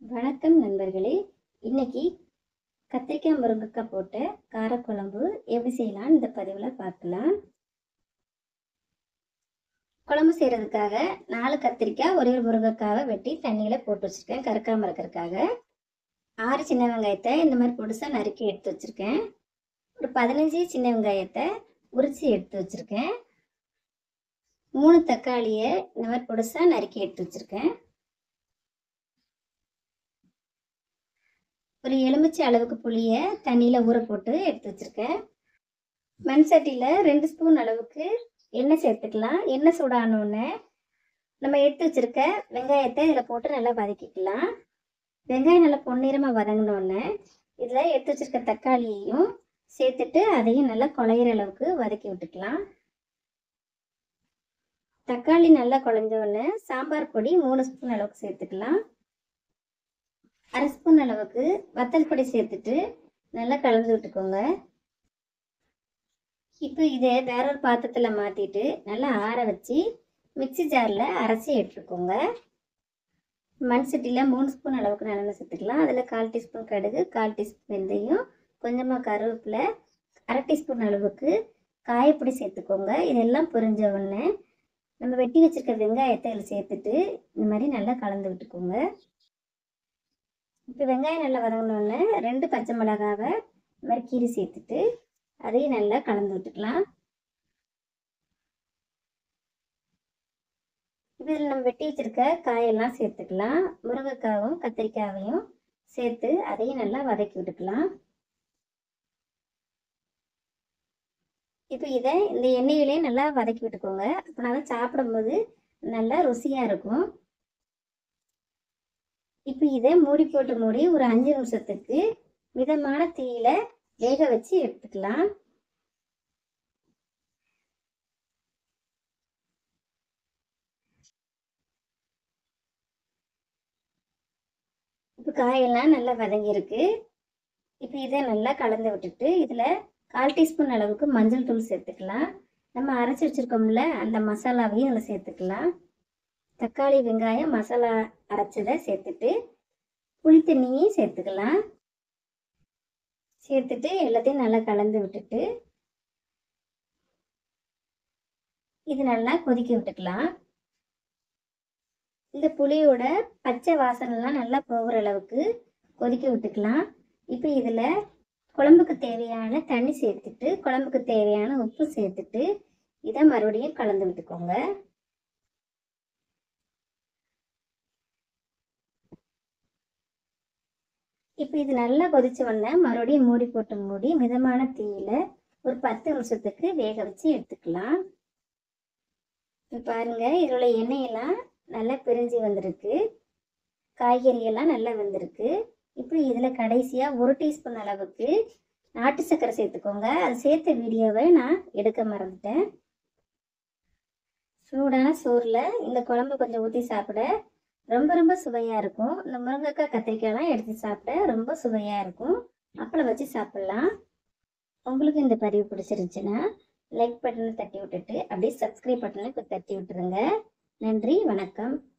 வணக்கம் நண்பர்களே இன்னைக்கு கத்திரிக்காய் முருங்கைக்காய் போட்ட காரக்குழம்பு எப்படி செய்யலாம் இந்த பதிவில் பார்க்கலாம் குழம்பு செய்கிறதுக்காக நாலு கத்திரிக்காய் ஒரே ஒரு முருங்கைக்காவை வெட்டி தண்ணியில் போட்டு வச்சுருக்கேன் கறக்காமல் இருக்கிறதுக்காக ஆறு சின்ன வெங்காயத்தை இந்த மாதிரி பொடுசாக நறுக்கி எடுத்து வச்சுருக்கேன் ஒரு பதினஞ்சு சின்ன வெங்காயத்தை உரித்து எடுத்து வச்சுருக்கேன் மூணு தக்காளியை இந்த மாதிரி பொடுசாக நறுக்கி எடுத்து வச்சுருக்கேன் ஒரு எலுமிச்சை அளவுக்கு புளியை தண்ணியில் ஊற போட்டு எடுத்து வச்சுருக்கேன் மண் சட்டியில் ரெண்டு ஸ்பூன் அளவுக்கு எண்ணெய் சேர்த்துக்கலாம் எண்ணெய் சூடானோடனே நம்ம எடுத்து வச்சுருக்க வெங்காயத்தை இதில் போட்டு நல்லா வதக்கிக்கலாம் வெங்காயம் நல்லா பொன்னிறமாக வதங்கினோடனே இதில் எடுத்து வச்சுருக்க தக்காளியையும் சேர்த்துட்டு அதையும் நல்லா குழையிற அளவுக்கு வதக்கி விட்டுக்கலாம் தக்காளி நல்லா குழஞ்சோடனே சாம்பார் பொடி மூணு ஸ்பூன் அளவுக்கு சேர்த்துக்கலாம் அரை ஸ்பூன் அளவுக்கு வத்தல் பொடி சேர்த்துட்டு நல்லா கலந்து விட்டுக்கோங்க இப்போ இதை வேற ஒரு பாத்திரத்தில் மாற்றிட்டு நல்லா ஆற வச்சு மிக்சி ஜாரில் அரைச்சி எடுத்துக்கோங்க மண் சட்டியில் மூணு ஸ்பூன் அளவுக்கு நல்லெண்ணெய் சேர்த்துக்கலாம் அதில் கால் டீஸ்பூன் கடுகு கால் டீஸ்பூன் வெந்தயம் கொஞ்சமாக கருவேப்பிலை அரை டீஸ்பூன் அளவுக்கு காயப்பொடி சேர்த்துக்கோங்க இதெல்லாம் புரிஞ்ச உடனே நம்ம வெட்டி வச்சுருக்க வெங்காயத்தை இதில் சேர்த்துட்டு இந்த மாதிரி நல்லா கலந்து விட்டுக்கோங்க இப்போ வெங்காயம் நல்லா வதங்கினோடனே ரெண்டு பச்சை மிளகாவை இந்த மாதிரி கீரி சேர்த்துட்டு அதையும் நல்லா கலந்து விட்டுக்கலாம் இப்போ இதில் நம்ம வெட்டி வச்சிருக்க காயெல்லாம் சேர்த்துக்கலாம் முருங்கைக்காவும் கத்திரிக்காவையும் சேர்த்து அதையும் நல்லா வதக்கி விட்டுக்கலாம் இப்போ இதை இந்த எண்ணெயிலே நல்லா வதக்கி விட்டுக்கோங்க அப்படின்னா தான் சாப்பிடும்போது நல்லா ருசியாக இருக்கும் இப்போ இதை மூடி போட்டு மூடி ஒரு அஞ்சு நிமிஷத்துக்கு மிதமான தீயில வேக வச்சு எடுத்துக்கலாம் இப்போ காயெல்லாம் நல்லா வதங்கியிருக்கு இப்போ இதை நல்லா கலந்து விட்டுட்டு இதில் கால் டீஸ்பூன் அளவுக்கு மஞ்சள் தூள் சேர்த்துக்கலாம் நம்ம அரைச்சி வச்சுருக்கோம்ல அந்த மசாலாவையும் அதில் சேர்த்துக்கலாம் தக்காளி வெங்காயம் மசாலா அரைச்சதை சேர்த்துட்டு புளி தண்ணியும் சேர்த்துக்கலாம் சேர்த்துட்டு எல்லாத்தையும் நல்லா கலந்து விட்டுட்டு இது நல்லா கொதிக்க விட்டுக்கலாம் இந்த புளியோட பச்சை வாசனைலாம் நல்லா போகிற அளவுக்கு கொதிக்க விட்டுக்கலாம் இப்போ இதில் குழம்புக்கு தேவையான தண்ணி சேர்த்துட்டு குழம்புக்கு தேவையான உப்பு சேர்த்துட்டு இதை மறுபடியும் கலந்து விட்டுக்கோங்க இப்போ இது நல்லா கொதிச்ச உடனே மறுபடியும் மூடி போட்டு மூடி மிதமான தீயில ஒரு பத்து நிமிஷத்துக்கு வேக வச்சு எடுத்துக்கலாம் இப்போ பாருங்க இதோட எண்ணெயெல்லாம் நல்லா பிரிஞ்சு வந்திருக்கு காய்கறி எல்லாம் நல்லா வெந்திருக்கு இப்போ இதில் கடைசியாக ஒரு டீஸ்பூன் அளவுக்கு நாட்டு சர்க்கரை சேர்த்துக்கோங்க அது சேர்த்த வீடியோவை நான் எடுக்க மறந்துட்டேன் சூடான சோறில் இந்த குழம்பு கொஞ்சம் ஊற்றி சாப்பிட ரொம்ப ரொம்ப சுவையாக இருக்கும் இந்த முருங்கைக்காய் கத்திரிக்காய்லாம் எடுத்து சாப்பிட ரொம்ப சுவையாக இருக்கும் அப்பளம் வச்சு சாப்பிட்லாம் உங்களுக்கு இந்த பதிவு பிடிச்சிருந்துச்சுன்னா லைக் பட்டனை தட்டி விட்டுட்டு அப்படியே சப்ஸ்கிரைப் பட்டனை தட்டி விட்டுருங்க நன்றி வணக்கம்